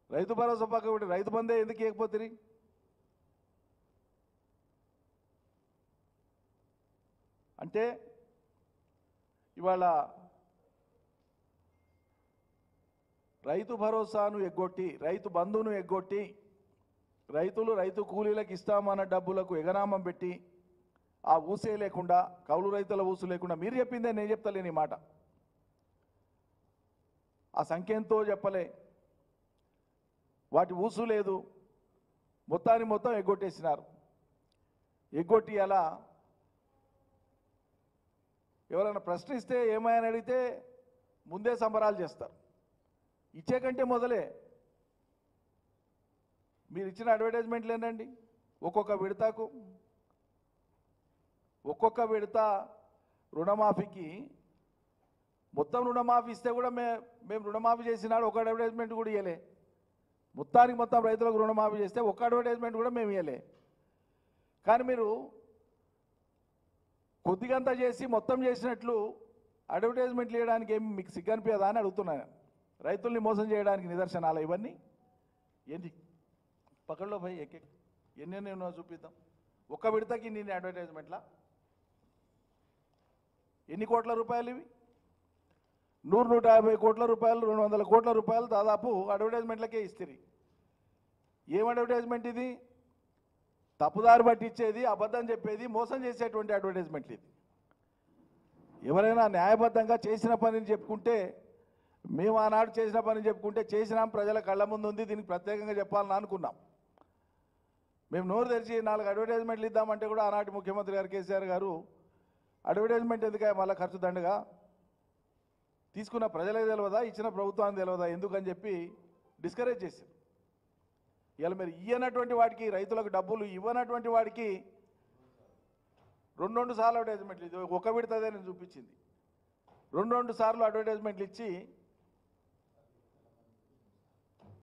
రైతు భరోసా పక్క పెట్టి రైతు బందే ఎందుకు ఇవ్వకపోతుంది అంటే ఇవాళ రైతు భరోసాను ఎగ్గొట్టి రైతు బంధువును ఎగ్గొట్టి రైతులు రైతు కూలీలకు ఇస్తామన్న డబ్బులకు ఎగనామం పెట్టి ఆ ఊసే లేకుండా కౌలు రైతుల ఊసు లేకుండా మీరు చెప్పిందే నేను చెప్తలేని ఈ మాట ఆ సంఖ్యంతో చెప్పలే వాటి ఊసు లేదు మొత్తాన్ని మొత్తం ఎగ్గొట్టేసినారు ఎగ్గొట్టి అలా ఎవరైనా ప్రశ్నిస్తే ఏమైనా అడిగితే ముందే సంబరాలు చేస్తారు ఇచ్చే కంటే మొదలే మీరు ఇచ్చిన అడ్వర్టైజ్మెంట్లు ఏంటండి ఒక్కొక్క విడతకు ఒక్కొక్క విడత రుణమాఫీకి మొత్తం రుణమాఫీ ఇస్తే కూడా మే మేము రుణమాఫీ చేసినాడు ఒక అడ్వర్టైజ్మెంట్ కూడా ఇవ్వలే మొత్తానికి మొత్తం రైతులకు రుణమాఫీ చేస్తే ఒక్క అడ్వర్టైజ్మెంట్ కూడా మేము ఇవ్వలే కానీ మీరు కొద్దిగంతా చేసి మొత్తం చేసినట్లు అడ్వర్టైజ్మెంట్లు ఇవ్వడానికి ఏమి మీకు సిగ్గనిపించదా అని అడుగుతున్నాను రైతుల్ని మోసం చేయడానికి నిదర్శనాలు ఇవన్నీ ఏంటి పక్కడలో భయ్ ఎక్కే ఎన్ని ఎన్ని ఉన్నాయో చూపిద్దాం ఒక్క విడతకి నేను అడ్వర్టైజ్మెంట్లా ఎన్ని కోట్ల రూపాయలు ఇవి నూరు నూట యాభై కోట్ల రూపాయలు రెండు వందల కోట్ల రూపాయలు దాదాపు అడ్వర్టైజ్మెంట్లకే ఇస్తుంది ఏం అడ్వర్టైజ్మెంట్ ఇది తప్పుదారి పట్టించేది అబద్ధం చెప్పేది మోసం చేసేటువంటి అడ్వర్టైజ్మెంట్లు ఇది ఎవరైనా న్యాయబద్ధంగా చేసిన పనిని చెప్పుకుంటే మేము ఆనాడు చేసిన పని చెప్పుకుంటే చేసినాం ప్రజల కళ్ళ ముందు ఉంది దీనికి ప్రత్యేకంగా చెప్పాలని అనుకున్నాం మేము నోరు తెరిచి నాలుగు అడ్వర్టైజ్మెంట్లు ఇద్దామంటే కూడా ఆనాటి ముఖ్యమంత్రి గారు కేసీఆర్ గారు అడ్వర్టైజ్మెంట్ ఎందుక మళ్ళీ ఖర్చు దండగా తీసుకున్న ప్రజలకు తెలియదా ఇచ్చిన ప్రభుత్వానికి తెలియదా ఎందుకని చెప్పి డిస్కరేజ్ చేశారు ఇవాళ మీరు ఇయ్యనటువంటి వాడికి రైతులకు డబ్బులు ఇవ్వనటువంటి వాడికి రెండు రెండు సార్లు అడ్వర్టైజ్మెంట్లు ఇది ఒక విడతదే నేను చూపించింది రెండు రెండు సార్లు అడ్వర్టైజ్మెంట్లు ఇచ్చి